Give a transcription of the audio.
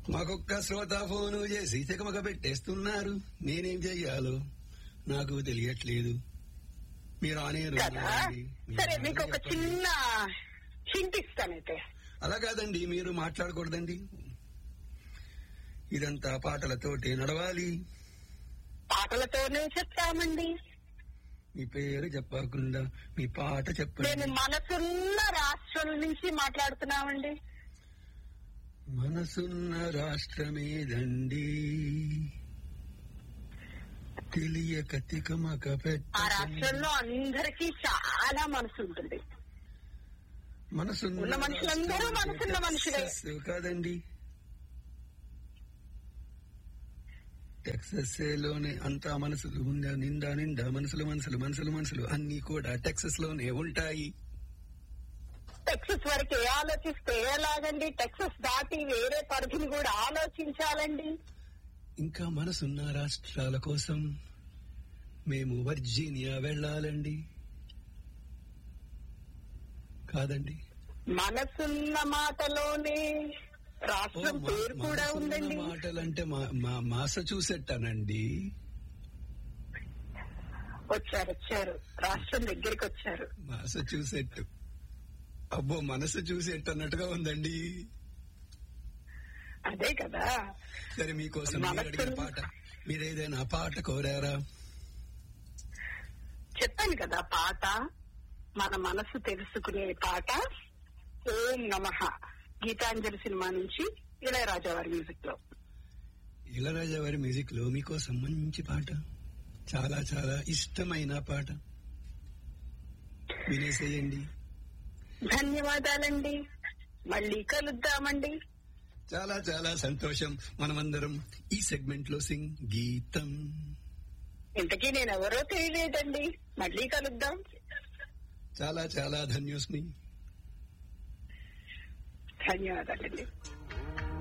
మాకొక్క శ్రోత ఫోను చేసి తెగమగ పెట్టేస్తున్నారు నేనేం చెయ్యాలో నాకు తెలియట్లేదు మీరు ఆనేరు కదా సరే మీకు ఒక చిన్న హింట్ ఇస్తానైతే అలా కాదండి మీరు మాట్లాడకూడదండి ఇదంతా పాటలతోటే నడవాలి పాటలతోనే చెప్తామండి మీ పేరు చెప్పకుండా మీ పాట మేము చెప్పండి మనసున్న రాష్ట్రం నుంచి మాట్లాడుతున్నామండి మనసున్న రాష్ట్రమేదండి తెలియక తికమక ఆ పెట్ట రాష్ట్రంలో అందరికీ చాలా మనసు ఉంటుంది మనసున్న ఉన్న మనుషులందరూ మనసున్న మనుషులే. టెక్సస్ కాదండి టెక్సస్ లోనే అంతా మనసులు ఉందా నిండా నిండా మనసులు మనసులు మనసులు మనసులు అన్ని కూడా టెక్సస్ లోనే ఉంటాయి టెక్సస్ వరకు ఏ ఆలోచిస్తే ఎలాగండి టెక్సస్ దాటి వేరే పరిధిని కూడా ఆలోచించాలండి ఇంకా మనసున్న రాష్ట్రాల కోసం మేము వర్జీనియా వెళ్ళాలండి కాదండి మనసున్న మాటలోనే ఓ, రాష్ట్రం మా- పేరు కూడా మనసున్న ఉందండి మాటలంటే మా- మా మాస చూసెట్టానండి వచ్చారు వచ్చారు రాష్ట్రం దగ్గరికి వచ్చారు మాస చూసెట్టు అబ్బో మనసు చూసేట్టు అన్నట్టుగా ఉందండి అదే కదా సరే మీకోసం మీరు మనసు- అడిగిన పాట మీరు ఏదైనా పాట కోరారా చెప్పాను కదా పాట మన మనసు తెలుసుకునే పాట ఓం నమ గీతాంజలి సినిమా నుంచి ఇళయరాజా వారి మ్యూజిక్ లో ఇళరాజా వారి మ్యూజిక్ లో మీకోసం మంచి పాట చాలా చాలా ఇష్టమైన పాట వినేసేయండి ధన్యవాదాలండి మళ్ళీ కలుద్దామండి చాలా చాలా సంతోషం మనమందరం ఈ సెగ్మెంట్ లో సింగ్ గీతం ఇంతకీ నేను ఎవరో తెలియలేదండి మళ్ళీ కలుద్దాం చాలా చాలా ధన్యోస్మి ధన్యవాదాలండి